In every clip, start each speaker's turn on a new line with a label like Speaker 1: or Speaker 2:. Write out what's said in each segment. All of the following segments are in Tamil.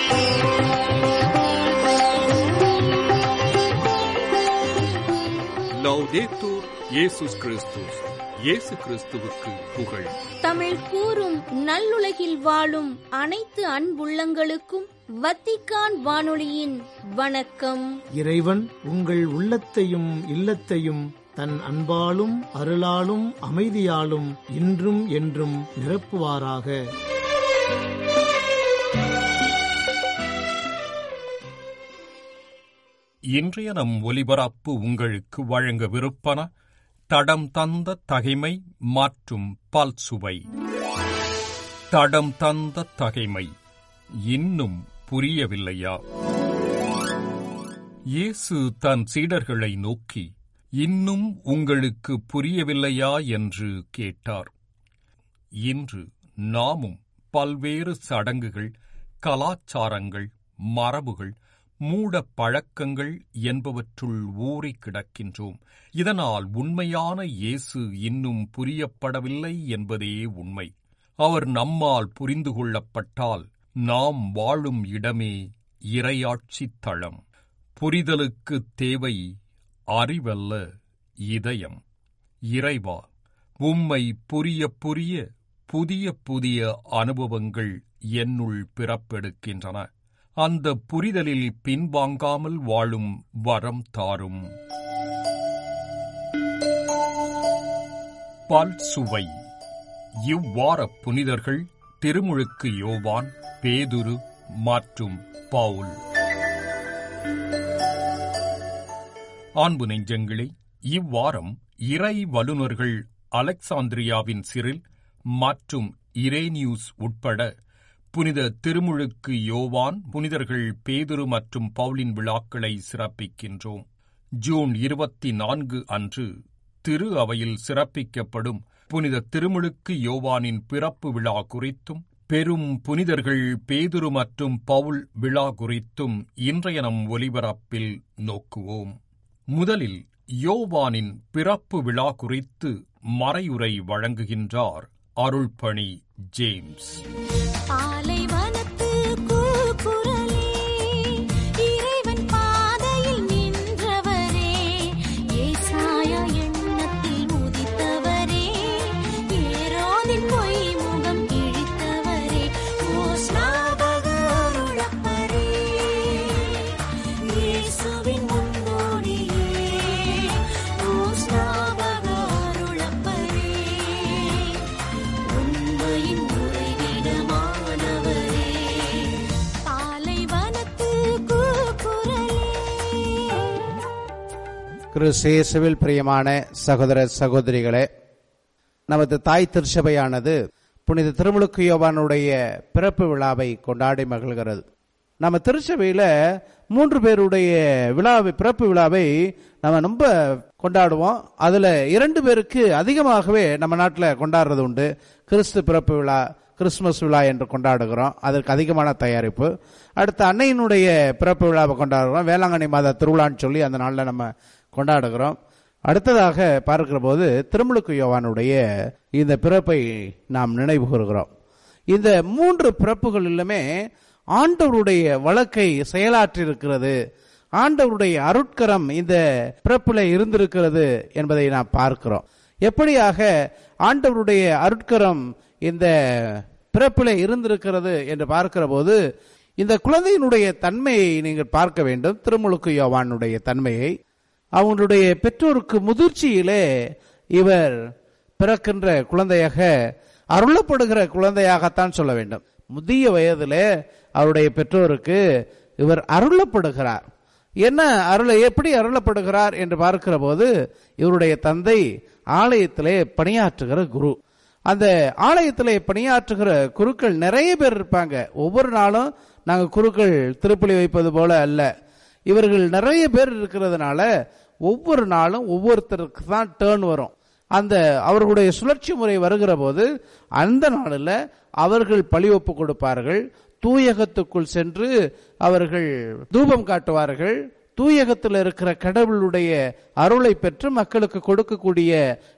Speaker 1: லௌதேத்தூர் இயேசுஸ் கிறிஸ்துஸ் இயேசு கிறிஸ்துவுக்கு புகழ்
Speaker 2: தமிழ் கூறும் நல்லுலகில் வாழும் அனைத்து அன்புள்ளங்களுக்கும் வத்திக்கான் வானொலியின் வணக்கம்
Speaker 3: இறைவன் உங்கள் உள்ளத்தையும் இல்லத்தையும் தன் அன்பாலும் அருளாலும் அமைதியாலும் இன்றும் என்றும் நிரப்புவாராக
Speaker 1: இன்றைய நம் ஒலிபரப்பு உங்களுக்கு வழங்கவிருப்பன தடம் தந்த தகைமை மற்றும் பல்சுவை தடம் தந்த தகைமை இன்னும் புரியவில்லையா இயேசு தன் சீடர்களை நோக்கி இன்னும் உங்களுக்கு புரியவில்லையா என்று கேட்டார் இன்று நாமும் பல்வேறு சடங்குகள் கலாச்சாரங்கள் மரபுகள் மூட பழக்கங்கள் என்பவற்றுள் ஊறி கிடக்கின்றோம் இதனால் உண்மையான இயேசு இன்னும் புரியப்படவில்லை என்பதே உண்மை அவர் நம்மால் புரிந்து கொள்ளப்பட்டால் நாம் வாழும் இடமே இரையாட்சித் தளம் புரிதலுக்கு தேவை அறிவல்ல இதயம் இறைவா உம்மை புரிய புரிய புதிய புதிய அனுபவங்கள் என்னுள் பிறப்பெடுக்கின்றன அந்த புரிதலில் பின்வாங்காமல் வாழும் வரம் தாரும் பல் சுவை இவ்வார புனிதர்கள் திருமுழுக்கு யோவான் பேதுரு மற்றும் பவுல் அன்பு நெஞ்சங்களே இவ்வாரம் இறை வல்லுநர்கள் அலெக்சாந்திரியாவின் சிறில் மற்றும் இரேனியூஸ் உட்பட புனித திருமுழுக்கு யோவான் புனிதர்கள் பேதுரு மற்றும் பவுலின் விழாக்களை சிறப்பிக்கின்றோம் ஜூன் இருபத்தி நான்கு அன்று திரு அவையில் சிறப்பிக்கப்படும் புனித திருமுழுக்கு யோவானின் பிறப்பு விழா குறித்தும் பெரும் புனிதர்கள் பேதுரு மற்றும் பவுல் விழா குறித்தும் இன்றைய நம் ஒலிபரப்பில் நோக்குவோம் முதலில் யோவானின் பிறப்பு விழா குறித்து மறையுரை வழங்குகின்றார் அருள்பணி ஜேம்ஸ்
Speaker 4: பாலைவனத்து கூக்குரலே இறைவன் பாதையில் நின்றவரே ஏசாயா எண்ணத்தில் உதித்தவரே ஏரோதின் பொய் முகம் இழித்தவரே ஓஸ்நாபக அருளப்பரே இயேசுவின் முன்னோடியே ஓஸ்நாபக அருளப்பரே உண்மையின் உறைவிடமானவரே பாலைவனத்து கூக்குரலே
Speaker 5: கிறிஸ்தேசுவில் பிரியமான சகோதர சகோதரிகளே நமது தாய் திருச்சபையானது புனித திருமுழுக்கு யோவானுடைய பிறப்பு விழாவை கொண்டாடி மகிழ்கிறது நம்ம திருச்சபையில மூன்று பேருடைய விழாவை பிறப்பு விழாவை நம்ம ரொம்ப கொண்டாடுவோம் அதுல இரண்டு பேருக்கு அதிகமாகவே நம்ம நாட்டில் கொண்டாடுறது உண்டு கிறிஸ்து பிறப்பு விழா கிறிஸ்துமஸ் விழா என்று கொண்டாடுகிறோம் அதற்கு அதிகமான தயாரிப்பு அடுத்து அன்னையினுடைய பிறப்பு விழாவை கொண்டாடுகிறோம் வேளாங்கண்ணி மாத திருவிழான்னு சொல்லி அந்த நாளில் நம்ம கொண்டாடுகிறோம் அடுத்ததாக பார்க்கிற போது திருமுழுக்கு யோவானுடைய இந்த பிறப்பை நாம் நினைவு கூறுகிறோம் இந்த மூன்று பிறப்புகளிலுமே ஆண்டவருடைய வழக்கை செயலாற்றி இருக்கிறது ஆண்டவருடைய அருட்கரம் இந்த பிறப்பில் இருந்திருக்கிறது என்பதை நாம் பார்க்கிறோம் எப்படியாக ஆண்டவருடைய அருட்கரம் இந்த பிறப்பில் இருந்திருக்கிறது என்று பார்க்கிற போது இந்த குழந்தையினுடைய தன்மையை நீங்கள் பார்க்க வேண்டும் திருமுழுக்கு யோவானுடைய தன்மையை அவங்களுடைய பெற்றோருக்கு முதிர்ச்சியிலே இவர் பிறக்கின்ற குழந்தையாக அருளப்படுகிற குழந்தையாகத்தான் சொல்ல வேண்டும் முதிய வயதிலே அவருடைய பெற்றோருக்கு இவர் அருளப்படுகிறார் என்ன அருள எப்படி அருளப்படுகிறார் என்று பார்க்கிற போது இவருடைய தந்தை ஆலயத்திலே பணியாற்றுகிற குரு அந்த ஆலயத்திலே பணியாற்றுகிற குருக்கள் நிறைய பேர் இருப்பாங்க ஒவ்வொரு நாளும் நாங்கள் குருக்கள் திருப்பலி வைப்பது போல அல்ல இவர்கள் நிறைய பேர் இருக்கிறதுனால ஒவ்வொரு நாளும் ஒவ்வொருத்தருக்கு தான் டேர்ன் வரும் அந்த அவர்களுடைய சுழற்சி முறை வருகிற போது அந்த நாளில் அவர்கள் பழி ஒப்பு கொடுப்பார்கள் தூயகத்துக்குள் சென்று அவர்கள் தூபம் காட்டுவார்கள் தூயகத்தில் இருக்கிற கடவுளுடைய அருளை பெற்று மக்களுக்கு கொடுக்கக்கூடிய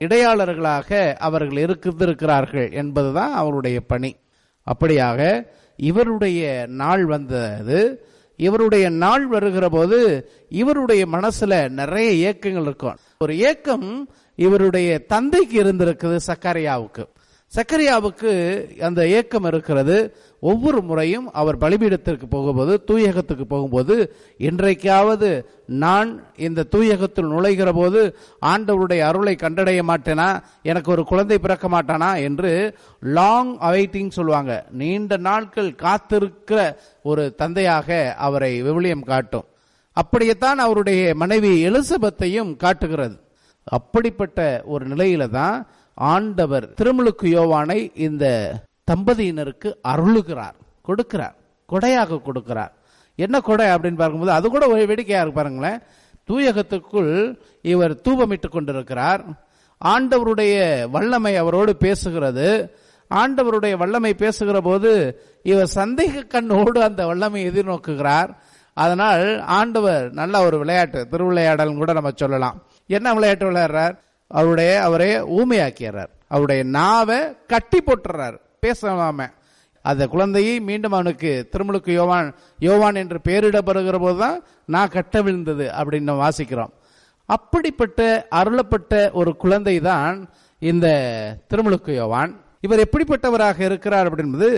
Speaker 5: இடையாளர்களாக அவர்கள் இருந்திருக்கிறார்கள் என்பதுதான் அவருடைய பணி அப்படியாக இவருடைய நாள் வந்தது இவருடைய நாள் வருகிற போது இவருடைய மனசுல நிறைய ஏக்கங்கள் இருக்கும் ஒரு ஏக்கம் இவருடைய தந்தைக்கு இருந்திருக்குது சக்கரையாவுக்கு சக்கரியாவுக்கு அந்த ஏக்கம் இருக்கிறது ஒவ்வொரு முறையும் அவர் பலிபீடத்திற்கு போகும்போது தூயகத்துக்கு போகும்போது இன்றைக்காவது நான் இந்த தூயகத்தில் நுழைகிற போது ஆண்டவருடைய அருளை கண்டடைய மாட்டேனா எனக்கு ஒரு குழந்தை பிறக்க மாட்டானா என்று லாங் அவைட்டிங் சொல்லுவாங்க நீண்ட நாட்கள் காத்திருக்கிற ஒரு தந்தையாக அவரை விவிலியம் காட்டும் அப்படியேத்தான் அவருடைய மனைவி எலிசபெத்தையும் காட்டுகிறது அப்படிப்பட்ட ஒரு நிலையில தான் ஆண்டவர் திருமுழுக்கு யோவானை இந்த தம்பதியினருக்கு அருளுகிறார் கொடுக்கிறார் கொடையாக கொடுக்கிறார் என்ன கொடை அப்படின்னு பார்க்கும்போது அது கூட ஒரு வேடிக்கையா இருக்கு பாருங்களேன் தூயகத்துக்குள் இவர் தூபமிட்டு கொண்டிருக்கிறார் ஆண்டவருடைய வல்லமை அவரோடு பேசுகிறது ஆண்டவருடைய வல்லமை பேசுகிற போது இவர் சந்தேக கண்ணோடு அந்த வல்லமை எதிர்நோக்குகிறார் அதனால் ஆண்டவர் நல்ல ஒரு விளையாட்டு திருவிளையாடல் கூட நம்ம சொல்லலாம் என்ன விளையாட்டு விளையாடுறார் அவருடைய அவரை ஊமையாக்கிறார் அவருடைய நாவை கட்டி போட்டுறார் பேசாம அந்த குழந்தையை மீண்டும் அவனுக்கு திருமுழுக்கு யோவான் யோவான் என்று பெயரிடப்படுகிற போதுதான் நான் கட்ட விழுந்தது அப்படின்னு நம்ம வாசிக்கிறோம் அப்படிப்பட்ட அருளப்பட்ட ஒரு குழந்தை தான் இந்த திருமுழுக்கு யோவான் இவர் எப்படிப்பட்டவராக இருக்கிறார் அப்படின்பது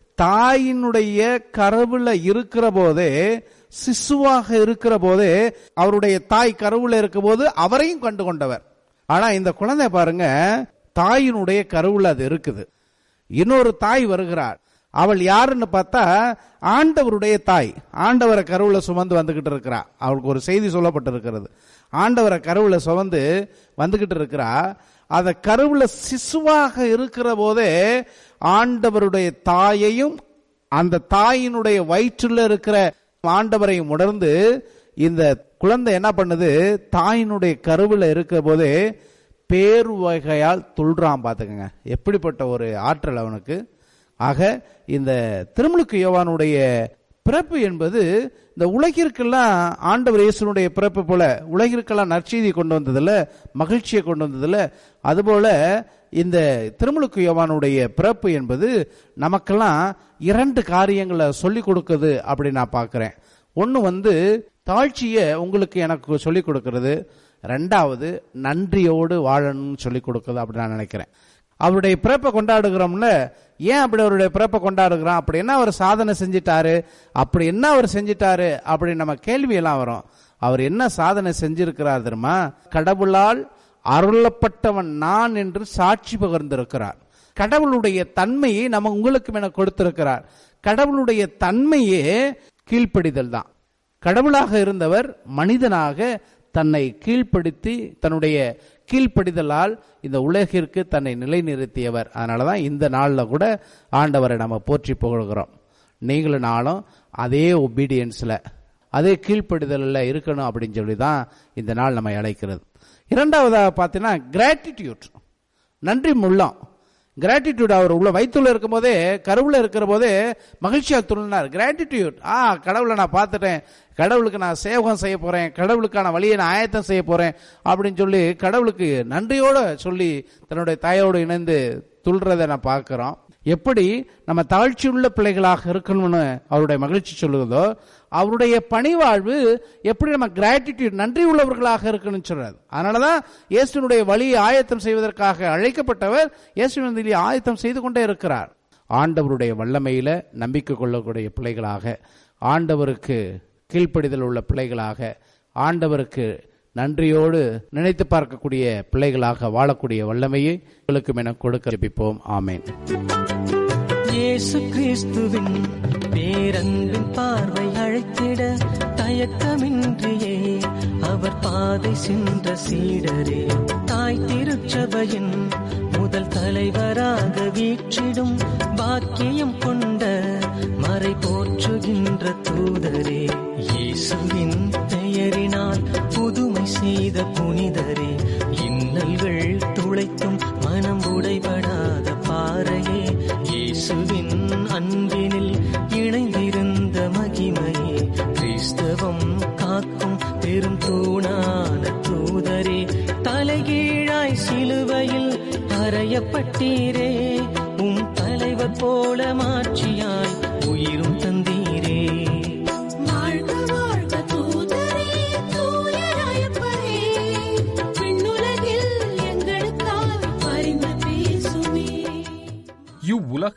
Speaker 5: தாயினுடைய கருவுல இருக்கிற போதே சிசுவாக இருக்கிற போதே அவருடைய தாய் கருவுல இருக்கும் போது அவரையும் கண்டு கொண்டவர் ஆனா இந்த குழந்தை பாருங்க தாயினுடைய கருவுல அது இருக்குது இன்னொரு தாய் வருகிறார் அவள் யாருன்னு பார்த்தா ஆண்டவருடைய தாய் ஆண்டவரை கருவுல சுமந்து வந்துகிட்டு இருக்கிறா அவளுக்கு ஒரு செய்தி சொல்லப்பட்டிருக்கிறது ஆண்டவரை கருவுல சுமந்து வந்துகிட்டு இருக்கிறா அத கருவுல சிசுவாக இருக்கிற போதே ஆண்டவருடைய தாயையும் அந்த தாயினுடைய வயிற்றுல இருக்கிற ஆண்டவரையும் உணர்ந்து இந்த குழந்தை என்ன பண்ணுது தாயினுடைய கருவுல இருக்கிற போதே பேருவகையால் துள்றான் பார்த்துக்கங்க எப்படிப்பட்ட ஒரு ஆற்றல் அவனுக்கு ஆக இந்த திருமுழுக்கு யோவானுடைய பிறப்பு என்பது இந்த உலகிற்கெல்லாம் ஆண்டவர் இயேசுனுடைய பிறப்பு போல உலகிற்கெல்லாம் நற்செய்தி கொண்டு வந்ததில்ல மகிழ்ச்சியை கொண்டு வந்ததில்ல அதுபோல இந்த திருமுழுக்கு யோவானுடைய பிறப்பு என்பது நமக்கெல்லாம் இரண்டு காரியங்களை சொல்லி கொடுக்குது அப்படின்னு நான் பார்க்கிறேன் ஒன்று வந்து தாழ்ச்சியை உங்களுக்கு எனக்கு சொல்லிக் கொடுக்கிறது ரெண்டாவது நன்றியோடு வாழணும்னு சொல்லிக் கொடுக்குது அப்படின்னு நான் நினைக்கிறேன் அவருடைய பிறப்பை கொண்டாடுகிறோம்ல ஏன் அப்படி அவருடைய பிறப்பை கொண்டாடுகிறோம் அப்படி என்ன அவர் சாதனை செஞ்சிட்டாரு அப்படி என்ன அவர் செஞ்சிட்டாரு அப்படி நம்ம கேள்வி எல்லாம் வரும் அவர் என்ன சாதனை செஞ்சிருக்கிறார் தெரியுமா கடவுளால் அருளப்பட்டவன் நான் என்று சாட்சி பகிர்ந்திருக்கிறார் கடவுளுடைய தன்மையை நம்ம உங்களுக்கு என கொடுத்திருக்கிறார் கடவுளுடைய தன்மையே கீழ்ப்படிதல் தான் கடவுளாக இருந்தவர் மனிதனாக தன்னை கீழ்ப்படுத்தி தன்னுடைய கீழ்ப்படிதலால் இந்த உலகிற்கு தன்னை நிலைநிறுத்தியவர் அதனால தான் இந்த நாளில் கூட ஆண்டவரை நம்ம போற்றி புகழ்கிறோம் நீங்களும் நாளும் அதே ஒபீடியன்ஸில் அதே கீழ்ப்படிதலில் இருக்கணும் அப்படின்னு சொல்லி தான் இந்த நாள் நம்ம அழைக்கிறது இரண்டாவதாக பார்த்தீங்கன்னா கிராட்டிடியூட் நன்றி முள்ளம் கிராட்டிடியூட் அவர் உள்ள வயிற்றுல இருக்கும் போதே கருவுல இருக்கிற போதே மகிழ்ச்சியா துள்ளினார் கிராட்டிடியூட் ஆ கடவுளை நான் பார்த்துட்டேன் கடவுளுக்கு நான் சேவகம் செய்ய போறேன் கடவுளுக்கான வழியை நான் ஆயத்தம் செய்ய போறேன் அப்படின்னு சொல்லி கடவுளுக்கு நன்றியோட சொல்லி தன்னுடைய தாயோடு இணைந்து துள்றதை நான் பார்க்கிறோம் எப்படி நம்ம தாழ்ச்சியுள்ள பிள்ளைகளாக இருக்கணும்னு அவருடைய மகிழ்ச்சி சொல்லுவதோ அவருடைய பணிவாழ்வு எப்படி நம்ம கிராட்டிடியூட் நன்றி உள்ளவர்களாக இருக்கணும்னு சொல்றாரு அதனாலதான் இயேசுனுடைய வழியை ஆயத்தம் செய்வதற்காக அழைக்கப்பட்டவர் இயேசுவின் வழியை ஆயத்தம் செய்து கொண்டே இருக்கிறார் ஆண்டவருடைய வல்லமையில நம்பிக்கை கொள்ளக்கூடிய பிள்ளைகளாக ஆண்டவருக்கு கீழ்ப்படிதல் உள்ள பிள்ளைகளாக ஆண்டவருக்கு நன்றியோடு நினைத்து பார்க்கக்கூடிய பிள்ளைகளாக வாழக்கூடிய வல்லமையை உங்களுக்கு என கொடுக்க ஜெபிப்போம் ஆமேன்
Speaker 6: இயேசு கிறிஸ்துவின் பேரன்பின் பார்வை அழைத்திட தயக்கமின்றியே அவர் பாதை சென்ற சீடரே தாய் திருச்சபையின் முதல் தலைவராக வீற்றிடும் பாக்கியம் கொண்ட மறை போற்றுகின்ற தூதரே இயேசுவின் பெயரினால் புதுமை செய்த புனிதரே இன்னல்கள் துளைக்கும் மனம் உடைபடாத பாறையே இயேசுவின் அன்பினில் இணைந்திருந்த மகிமையே கிறிஸ்தவம் காக்கும் பெரும் தூணான தூதரே தலைகீழாய் சிலுவையில் அறையப்பட்டீரே உம் தலைவர் போல மாற்றியாய் உயிர்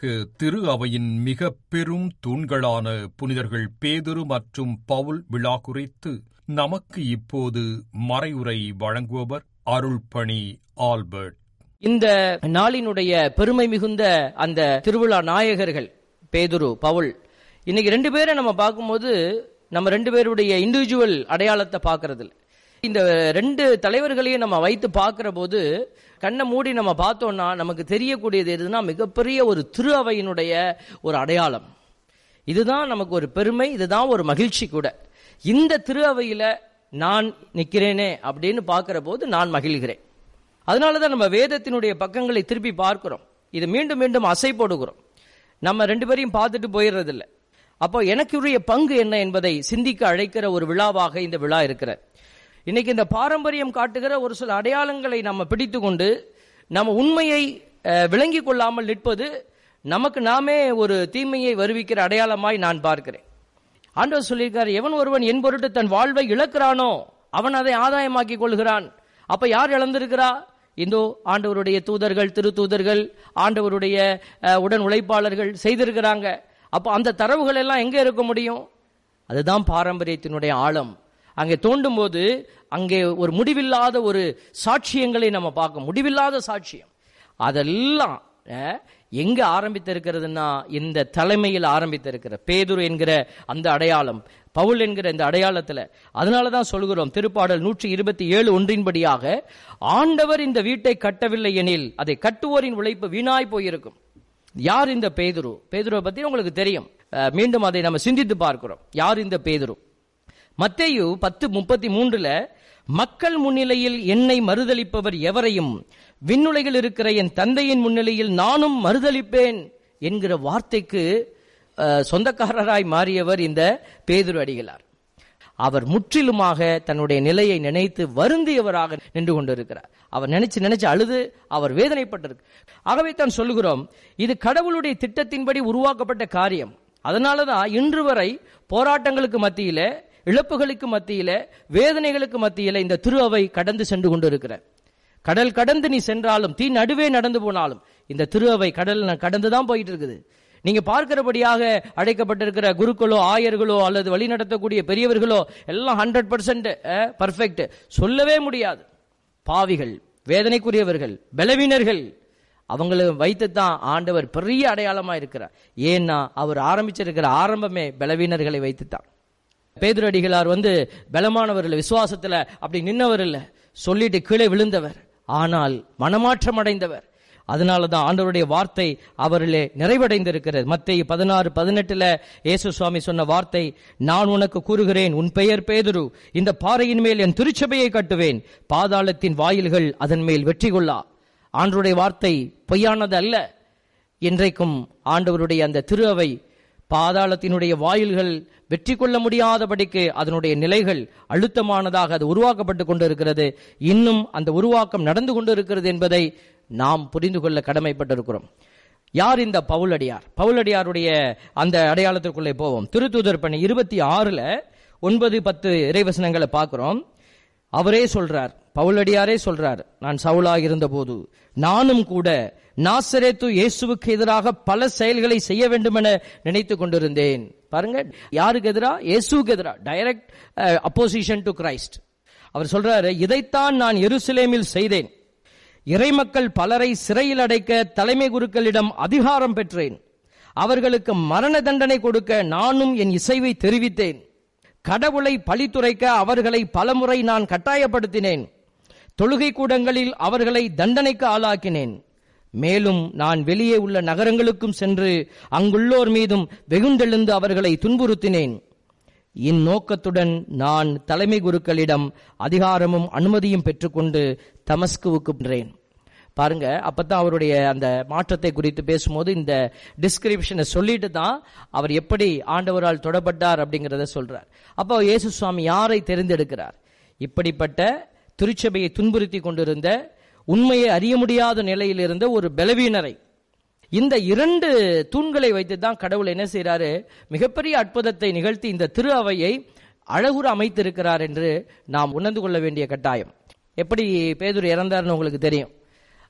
Speaker 1: கத்தோலிக்க திரு அவையின் மிக பெரும் தூண்களான புனிதர்கள் பேதுரு மற்றும் பவுல் விழா குறித்து நமக்கு இப்போது மறைவுரை வழங்குபவர் அருள்பணி ஆல்பர்ட்
Speaker 7: இந்த நாளினுடைய பெருமை மிகுந்த அந்த திருவிழா நாயகர்கள் பேதுரு பவுல் இன்னைக்கு ரெண்டு பேரை நம்ம பார்க்கும்போது நம்ம ரெண்டு பேருடைய இண்டிவிஜுவல் அடையாளத்தை பார்க்கறது இல்ல. இந்த ரெண்டு தலைவர்களையும் நம்ம வைத்து பார்க்கிற போது கண்ணை மூடி நம்ம பார்த்தோம்னா நமக்கு தெரியக்கூடியது எதுனா மிகப்பெரிய ஒரு திரு அவையினுடைய ஒரு அடையாளம் இதுதான் நமக்கு ஒரு பெருமை இதுதான் ஒரு மகிழ்ச்சி கூட இந்த திரு அவையில நான் நிக்கிறேனே அப்படின்னு பார்க்கிற போது நான் மகிழ்கிறேன் அதனால தான் நம்ம வேதத்தினுடைய பக்கங்களை திருப்பி பார்க்கிறோம் இது மீண்டும் மீண்டும் அசை போடுகிறோம் நம்ம ரெண்டு பேரையும் பார்த்துட்டு போயிடுறதில்ல அப்போ எனக்குரிய பங்கு என்ன என்பதை சிந்திக்க அழைக்கிற ஒரு விழாவாக இந்த விழா இருக்கிறது இன்னைக்கு இந்த பாரம்பரியம் காட்டுகிற ஒரு சில அடையாளங்களை நம்ம பிடித்து கொண்டு நம்ம உண்மையை அஹ், விளங்கிக் கொள்ளாமல் நிற்பது நமக்கு நாமே ஒரு தீமையை வருவிக்கிற அடையாளமாய் நான் பார்க்கிறேன் ஆண்டவர் சொல்லியிருக்காரு எவன் ஒருவன் என் பொருட்டு தன் வாழ்வை இழக்கிறானோ அவன் அதை ஆதாயமாக்கிக் கொள்கிறான் அப்ப யார் இழந்திருக்கிறா இந்தோ ஆண்டவருடைய தூதர்கள் திரு தூதர்கள் ஆண்டவருடைய அஹ், உடன் உழைப்பாளர்கள் செய்திருக்கிறாங்க அப்போ அந்த தரவுகள் எல்லாம் எங்க இருக்க முடியும் அதுதான் பாரம்பரியத்தினுடைய ஆழம் அங்கே தோண்டும் போது அங்கே ஒரு முடிவில்லாத ஒரு சாட்சியங்களை நம்ம பார்க்க முடிவில்லாத சாட்சியம் அதெல்லாம் அஹ், எங்க ஆரம்பித்திருக்கிறதுனா இந்த தலைமையில் ஆரம்பித்திருக்கிற பேதுரு என்கிற அந்த அடையாளம் பவுல் என்கிற இந்த அடையாளத்துல அதனால தான் சொல்கிறோம் திருப்பாடல் நூற்றி இருபத்தி ஏழு ஒன்றின்படியாக ஆண்டவர் இந்த வீட்டை கட்டவில்லை எனில் அதை கட்டுவோரின் உழைப்பு வீணாய் போயிருக்கும் யார் இந்த பேதுரு பேதுருவை பத்தி உங்களுக்கு தெரியும் அஹ், மீண்டும் அதை நம்ம சிந்தித்து பார்க்கிறோம் யார் இந்த பேதுரு மத்தேயு பத்து முப்பத்தி மூன்றுல மக்கள் முன்னிலையில் என்னை மறுதலிப்பவர் எவரையும் விண்ணுலகில் இருக்கிற என் தந்தையின் முன்னிலையில் நானும் மறுதலிப்பேன் என்கிற வார்த்தைக்கு அஹ், சொந்தக்காரராய் மாறியவர் இந்த பேதுரு அடிகளார் அவர் முற்றிலுமாக தன்னுடைய நிலையை நினைத்து வருந்தியவராக நின்று கொண்டிருக்கிறார் அவர் நினைச்சு நினைச்சு அழுது அவர் வேதனைப்பட்டிருக்கு ஆகவே தான் சொல்லுகிறோம் இது கடவுளுடைய திட்டத்தின்படி உருவாக்கப்பட்ட காரியம் அதனாலதான் இன்று வரை போராட்டங்களுக்கு மத்தியில இழப்புகளுக்கு மத்தியில வேதனைகளுக்கு மத்தியில இந்த திரு அவை கடந்து சென்று கொண்டிருக்கிறார் கடல் கடந்து நீ சென்றாலும் தீ நடுவே நடந்து போனாலும் இந்த திரு அவை கடல் கடந்து தான் போயிட்டு இருக்குது நீங்க பார்க்கிறபடியாக அழைக்கப்பட்டிருக்கிற குருக்களோ ஆயர்களோ அல்லது வழி நடத்தக்கூடிய பெரியவர்களோ எல்லாம் ஹண்ட்ரட் பர்சன்ட் பர்ஃபெக்ட் சொல்லவே முடியாது பாவிகள் வேதனைக்குரியவர்கள் பலவீனர்கள் அவங்களை வைத்து தான் ஆண்டவர் பெரிய அடையாளமா இருக்கிறார் ஏன்னா அவர் ஆரம்பிச்சிருக்கிற ஆரம்பமே பலவீனர்களை வைத்து தான் பேதுரடிகளார் வந்து பலமானவர் விசுவாசத்துல அப்படி நின்னவர் இல்ல சொல்லிட்டு கீழே விழுந்தவர் ஆனால் மனமாற்றம் அடைந்தவர் அதனால தான் ஆண்டவருடைய வார்த்தை அவரிலே நிறைவடைந்திருக்கிறது மத்திய பதினாறு பதினெட்டுல இயேசு சுவாமி சொன்ன வார்த்தை நான் உனக்கு கூறுகிறேன் உன் பெயர் பேதுரு இந்த பாறையின் மேல் என் திருச்சபையை கட்டுவேன் பாதாளத்தின் வாயில்கள் அதன் மேல் வெற்றி கொள்ளா ஆண்டவருடைய வார்த்தை பொய்யானது அல்ல இன்றைக்கும் ஆண்டவருடைய அந்த திரு அவை பாதாளத்தினுடைய வாயில்கள் வெற்றி கொள்ள முடியாதபடிக்கு அதனுடைய நிலைகள் அழுத்தமானதாக அது உருவாக்கப்பட்டு கொண்டிருக்கிறது இன்னும் அந்த உருவாக்கம் நடந்து கொண்டிருக்கிறது என்பதை நாம் புரிந்து கொள்ள கடமைப்பட்டிருக்கிறோம் யார் இந்த பவுலடியார் பவுலடியாருடைய அந்த அடையாளத்திற்குள்ளே போவோம் திருத்தூதர் பணி இருபத்தி ஆறுல ஒன்பது பத்து இறைவசனங்களை பார்க்கிறோம் அவரே சொல்றார் பவுலடியாரே சொல்றார் நான் சவுலாக இருந்தபோது நானும் கூட நாசரேத்து இயேசுவுக்கு எதிராக பல செயல்களை செய்ய வேண்டும் என நினைத்து கொண்டிருந்தேன் பாருங்க யாருக்கு எதிரா இயேசுவுக்கு எதிரா டைரக்ட் அப்போசிஷன் டு கிரைஸ்ட் அவர் சொல்றாரு இதைத்தான் நான் எருசலேமில் செய்தேன் இறைமக்கள் பலரை சிறையில் அடைக்க தலைமை குருக்களிடம் அதிகாரம் பெற்றேன் அவர்களுக்கு மரண தண்டனை கொடுக்க நானும் என் இசைவை தெரிவித்தேன் கடவுளை பழித்துரைக்க அவர்களை பலமுறை நான் கட்டாயப்படுத்தினேன் தொழுகை கூடங்களில் அவர்களை தண்டனைக்கு ஆளாக்கினேன் மேலும் நான் வெளியே உள்ள நகரங்களுக்கும் சென்று அங்குள்ளோர் மீதும் வெகுண்டெழுந்து அவர்களை துன்புறுத்தினேன் இந்நோக்கத்துடன் நான் தலைமை குருக்களிடம் அதிகாரமும் அனுமதியும் பெற்றுக்கொண்டு தமஸ்குவுக்கு சென்றேன் பாருங்க அப்பதான் அவருடைய அந்த மாற்றத்தை குறித்து பேசும்போது இந்த டிஸ்கிரிப்ஷனை சொல்லிட்டு தான் அவர் எப்படி ஆண்டவரால் தொடப்பட்டார் அப்படிங்கறத சொல்றார் அப்போ இயேசு சுவாமி யாரை தெரிந்தெடுக்கிறார் இப்படிப்பட்ட திருச்சபையை துன்புறுத்தி கொண்டிருந்த உண்மையை அறிய முடியாத நிலையில் இருந்த ஒரு பலவீனரை இந்த இரண்டு தூண்களை வைத்து தான் கடவுள் என்ன செய்யறாரு மிகப்பெரிய அற்புதத்தை நிகழ்த்தி இந்த திரு அவையை அழகுற அமைத்திருக்கிறார் என்று நாம் உணர்ந்து கொள்ள வேண்டிய கட்டாயம் எப்படி பேதுரு இறந்தார்னு உங்களுக்கு தெரியும்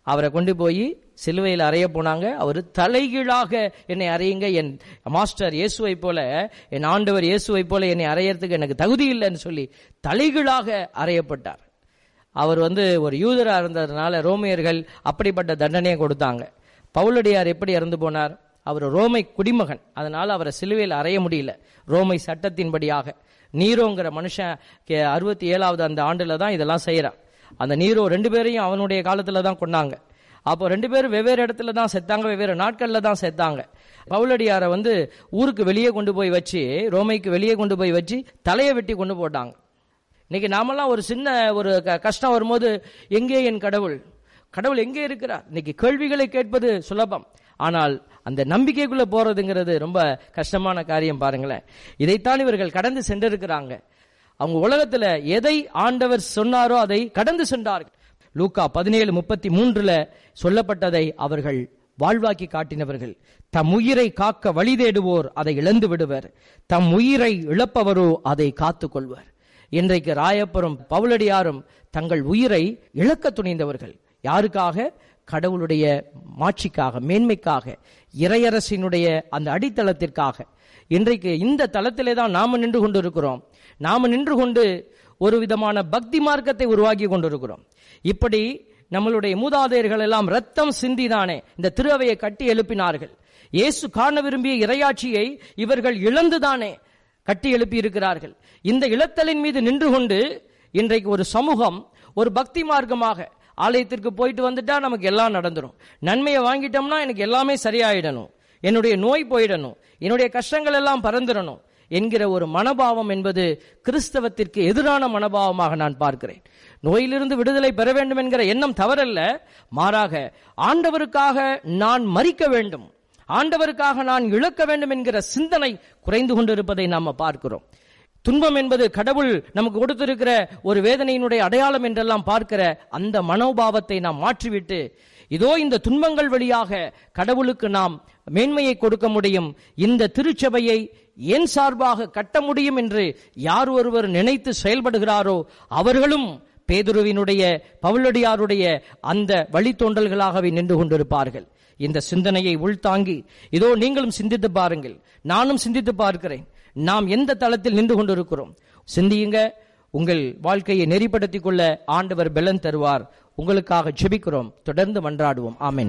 Speaker 7: அவரை கொண்டு போய் சிலுவையில் அறைய போனாங்க அவர் தலைகீழாக என்னை அறையுங்க என் மாஸ்டர் இயேசுவை போல என் ஆண்டவர் இயேசுவை போல என்னை அறையறதுக்கு எனக்கு தகுதி இல்லைன்னு சொல்லி தலைகீழாக அறையப்பட்டார் அவர் வந்து ஒரு யூதரா இருந்ததுனால ரோமியர்கள் அப்படிப்பட்ட தண்டனையை கொடுத்தாங்க பவுலடியார் எப்படி இறந்து போனார் அவர் ரோமை குடிமகன் அதனால அவரை சிலுவையில் அறைய முடியல ரோமை சட்டத்தின்படியாக நீரோங்கிற மனுஷன் கே- அறுபத்தி ஏழாவது அந்த ஆண்டுல தான் இதெல்லாம் செய்யறான் அந்த நீரோ ரெண்டு பேரையும் அவனுடைய காலத்துல தான் கொண்டாங்க அப்போ ரெண்டு பேரும் வெவ்வேறு இடத்துல தான் செத்தாங்க வெவ்வேறு நாட்கள்ல தான் செத்தாங்க பவுலடியாரை வந்து ஊருக்கு வெளியே கொண்டு போய் வச்சு ரோமைக்கு வெளியே கொண்டு போய் வச்சு தலையை வெட்டி கொண்டு போட்டாங்க இன்னைக்கு நாமெல்லாம் ஒரு சின்ன ஒரு க- கஷ்டம் வரும்போது எங்கே என் கடவுள் கடவுள் எங்கே இருக்கிறார் இன்னைக்கு கேள்விகளை கேட்பது சுலபம் ஆனால் அந்த நம்பிக்கைக்குள்ள போறதுங்கிறது ரொம்ப கஷ்டமான காரியம் பாருங்களேன் இதைத்தான் இவர்கள் கடந்து சென்றிருக்கிறாங்க அவங்க உலகத்துல எதை ஆண்டவர் சொன்னாரோ அதை கடந்து சென்றார்கள் லூக்கா பதினேழு முப்பத்தி மூன்றுல சொல்லப்பட்டதை அவர்கள் வாழ்வாக்கி காட்டினவர்கள் தம் உயிரை காக்க வழி தேடுவோர் அதை இழந்து விடுவர் தம் உயிரை இழப்பவரோ அதை காத்துக் கொள்வர் இன்றைக்கு ராயப்புறம் பவுலடியாரும் தங்கள் உயிரை இழக்க துணிந்தவர்கள் யாருக்காக கடவுளுடைய மாட்சிக்காக மேன்மைக்காக இறையரசினுடைய அந்த அடித்தளத்திற்காக இன்றைக்கு இந்த தளத்திலே தான் நாம நின்று கொண்டிருக்கிறோம் நாம நின்று கொண்டு ஒரு விதமான பக்தி மார்க்கத்தை உருவாக்கி கொண்டிருக்கிறோம் இப்படி நம்மளுடைய மூதாதையர்கள் எல்லாம் ரத்தம் சிந்திதானே இந்த திருவையை கட்டி எழுப்பினார்கள் இயேசு காண விரும்பிய இறையாட்சியை இவர்கள் இழந்துதானே கட்டி எழுப்பி இருக்கிறார்கள் இந்த இழத்தலின் மீது நின்று கொண்டு இன்றைக்கு ஒரு சமூகம் ஒரு பக்தி மார்க்கமாக ஆலயத்திற்கு போயிட்டு வந்துட்டா நமக்கு எல்லாம் நடந்துரும் நன்மையை வாங்கிட்டோம்னா எனக்கு எல்லாமே சரியாயிடணும் என்னுடைய நோய் போயிடணும் என்னுடைய கஷ்டங்கள் எல்லாம் பறந்துடணும் என்கிற ஒரு மனபாவம் என்பது கிறிஸ்தவத்திற்கு எதிரான மனபாவமாக நான் பார்க்கிறேன் நோயிலிருந்து விடுதலை பெற வேண்டும் என்கிற எண்ணம் தவறல்ல மாறாக ஆண்டவருக்காக நான் மறிக்க வேண்டும் ஆண்டவருக்காக நான் இழக்க வேண்டும் என்கிற சிந்தனை குறைந்து கொண்டிருப்பதை நாம பார்க்கிறோம் துன்பம் என்பது கடவுள் நமக்கு கொடுத்திருக்கிற ஒரு வேதனையினுடைய அடையாளம் என்றெல்லாம் பார்க்கிற அந்த மனோபாவத்தை நாம் மாற்றிவிட்டு இதோ இந்த துன்பங்கள் வழியாக கடவுளுக்கு நாம் மேன்மையை கொடுக்க முடியும் இந்த திருச்சபையை என் சார்பாக கட்ட முடியும் என்று யார் ஒருவர் நினைத்து செயல்படுகிறாரோ அவர்களும் பேதுருவினுடைய பவுலடியாருடைய அந்த வழித்தோன்றல்களாகவே நின்று கொண்டிருப்பார்கள் இந்த சிந்தனையை உள்தாங்கி இதோ நீங்களும் சிந்தித்து பாருங்கள் நானும் சிந்தித்து பார்க்கிறேன் நாம் எந்த தளத்தில் நின்று கொண்டிருக்கிறோம் சிந்தியுங்க உங்கள் வாழ்க்கையை நெறிப்படுத்திக் கொள்ள ஆண்டவர் பெலன் தருவார் உங்களுக்காக ஜெபிக்கிறோம் தொடர்ந்து மன்றாடுவோம் ஆமென்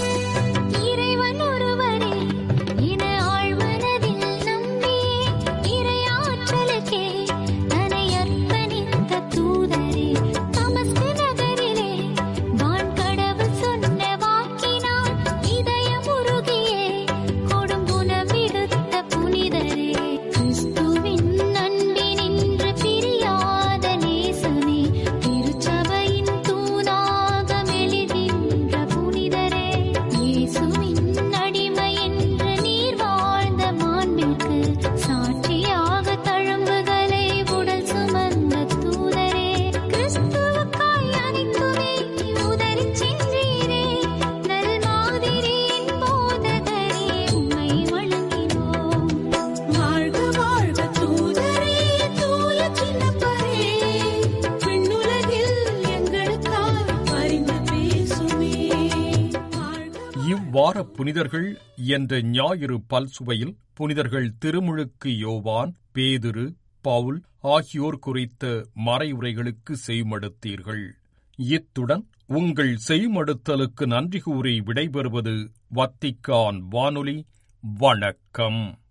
Speaker 4: இறைவன் ஒருவரே இன ஆழ்மனதில் நம்பி இறையாற்றலுக்கே தன்னை அர்ப்பணித்த தூதரே தமஸ்கு நகரிலே வான்கடவுள் சொன்ன வாக்கினால் இதயம் உருகியே கொடுங்குணம் விடுத்த புனிதரே கிறிஸ்துவின் அன்பினின்று பிரியாத நேசமே திருச்சபையின் தூணாக மெழுகின்ற புனிதரே இயேசுவின் அடிமை என்று நீர் வாழ்ந்த மாண்பிற்கு சாட்சியாக தழும்புகளை உடல் சுமந்த தூதரே கிறிஸ்துவுக்காய் அனைத்துமே உதறிச் சென்றீரே நல் மாதிரியின் போதகரே உம்மை வணங்கினோம் வாழ்க வாழ்க தூதரே தூய சின்னப்பரே விண்ணுலகில் எங்களுக்காய் பரிந்து பேசுமே வாழ்க
Speaker 1: இவ்வார புனிதர்கள் என்ற ஞாயிறு பல்சுவையில் புனிதர்கள் திருமுழுக்கு யோவான் பேதுரு பவுல் ஆகியோர் குறித்த மறையுரைகளுக்கு செய்மடுத்தீர்கள் இத்துடன் உங்கள் செய்மடுத்தலுக்கு நன்றி கூறி விடைபெறுவது வத்திக்கான் வானொலி வணக்கம்